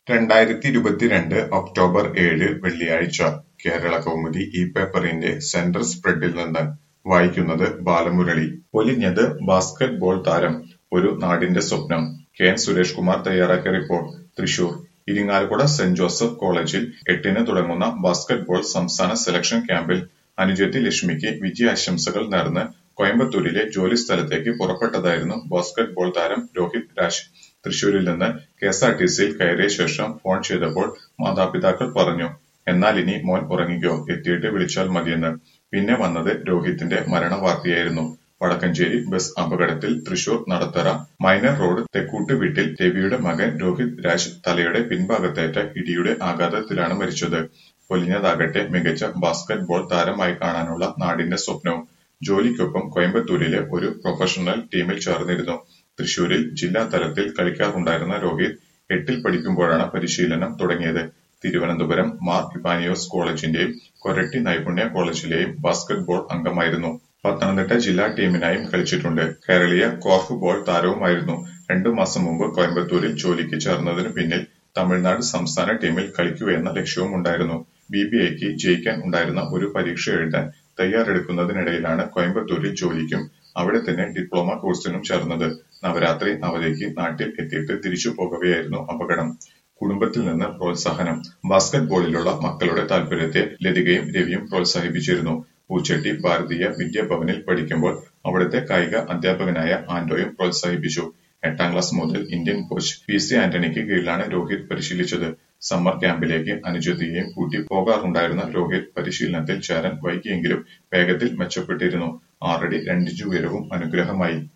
രണ്ടായിരത്തി ഇരുപത്തിരണ്ട് ഒക്ടോബർ ഏഴ് വെള്ളിയാഴ്ച കേരളകൗമുദി ഈ പേപ്പറിന്റെ സെന്റർ സ്പ്രെഡിൽ നിന്ന് വായിക്കുന്നത് ബാലമുരളി പൊലിഞ്ഞത് ബാസ്കറ്റ് ബോൾ താരം ഒരു നാടിന്റെ സ്വപ്നം കെ എൻ സുരേഷ് കുമാർ തയ്യാറാക്കിയ report Thrissur Irinjalakuda Saint Joseph കോളേജിൽ എട്ടിന് തുടങ്ങുന്ന ബാസ്കറ്റ് ബോൾ സംസ്ഥാന സെലക്ഷൻ ക്യാമ്പിൽ അനുജത്തി ലക്ഷ്മിക്ക് വിജയാശംസകൾ നേർന്ന് കോയമ്പത്തൂരിലെ ജോലി സ്ഥലത്തേക്ക് പുറപ്പെട്ടതായിരുന്നു ബാസ്കറ്റ് ബോൾ താരം രോഹിത് രാജ് തൃശൂരിൽ നിന്ന് കെഎസ്ആർടിസിയിൽ കയറിയ ശേഷം ഫോൺ ചെയ്തപ്പോൾ മാതാപിതാക്കൾ പറഞ്ഞു എന്നാൽ ഇനി മോൻ ഉറങ്ങിക്കോ എത്തിയിട്ട് വിളിച്ചാൽ മതിയെന്ന് പിന്നെ വന്നത് രോഹിത്തിന്റെ മരണവാർത്തയായിരുന്നു വടക്കഞ്ചേരി ബസ് അപകടത്തിൽ തൃശൂർ നടത്തറ മൈനർ റോഡ് തെക്കൂട്ട് വീട്ടിൽ രവിയുടെ മകൻ രോഹിത് രാജ് തലയുടെ പിൻഭാഗത്തേറ്റ ഇടിയുടെ ആഘാതത്തിലാണ് മരിച്ചത് പൊലിഞ്ഞതാകട്ടെ മികച്ച ബാസ്കറ്റ് ബോൾ താരമായി കാണാനുള്ള നാടിന്റെ സ്വപ്നവും ജോലിക്കൊപ്പം കോയമ്പത്തൂരിലെ ഒരു പ്രൊഫഷണൽ ടീമിൽ ചേർന്നിരുന്നു തൃശൂരിൽ ജില്ലാ തലത്തിൽ കളിക്കാറുണ്ടായിരുന്ന രോഹിത് എട്ടിൽ പഠിക്കുമ്പോഴാണ് പരിശീലനം തുടങ്ങിയത് തിരുവനന്തപുരം മാർ ഇവാനിയോസ് കോളേജിന്റെയും കൊരട്ടി നൈപുണ്യ കോളേജിലെയും ബാസ്കറ്റ് ബോൾ അംഗമായിരുന്നു പത്തനംതിട്ട ജില്ലാ ടീമിനായും കളിച്ചിട്ടുണ്ട് കേരളീയ കോർഫ് ബോൾ താരവുമായിരുന്നു രണ്ടു മാസം മുമ്പ് കോയമ്പത്തൂരിൽ ജോലിക്ക് ചേർന്നതിനു പിന്നിൽ തമിഴ്നാട് സംസ്ഥാന ടീമിൽ കളിക്കുകയെന്ന ലക്ഷ്യവുമുണ്ടായിരുന്നു ബി ബി ഐക്ക് ജയിക്കാൻ ഉണ്ടായിരുന്ന ഒരു പരീക്ഷ എഴുതാൻ തയ്യാറെടുക്കുന്നതിനിടയിലാണ് കോയമ്പത്തൂരിൽ ജോലിക്കും അവിടെ തന്നെ ഡിപ്ലോമ കോഴ്സിനും ചേർന്നത് നവരാത്രി അവധിക്ക് നാട്ടിൽ എത്തിയിട്ട് തിരിച്ചു പോകവെയായിരുന്നു അപകടം കുടുംബത്തിൽ നിന്ന് പ്രോത്സാഹനം ബാസ്കറ്റ് ബോളിലുള്ള മക്കളുടെ താല്പര്യത്തെ ലതികയും രവിയും പ്രോത്സാഹിപ്പിച്ചിരുന്നു പൂച്ചട്ടി ഭാരതീയ വിദ്യാഭവനിൽ പഠിക്കുമ്പോൾ അവിടുത്തെ കായിക അധ്യാപകനായ ആന്റോയും പ്രോത്സാഹിപ്പിച്ചു എട്ടാം ക്ലാസ് മുതൽ ഇന്ത്യൻ കോച്ച് പി സി ആന്റണിക്ക് കീഴിലാണ് രോഹിത് പരിശീലിച്ചത് സമ്മർ ക്യാമ്പിലേക്ക് അനുജത്തിയെയും കൂട്ടി പോകാറുണ്ടായിരുന്ന രോഹിത് പരിശീലനത്തിൽ ചേരാൻ വൈകിയെങ്കിലും വേഗത്തിൽ മെച്ചപ്പെട്ടിരുന്നു ആറടി രണ്ടിഞ്ച് ഉയരവും അനുഗ്രഹമായി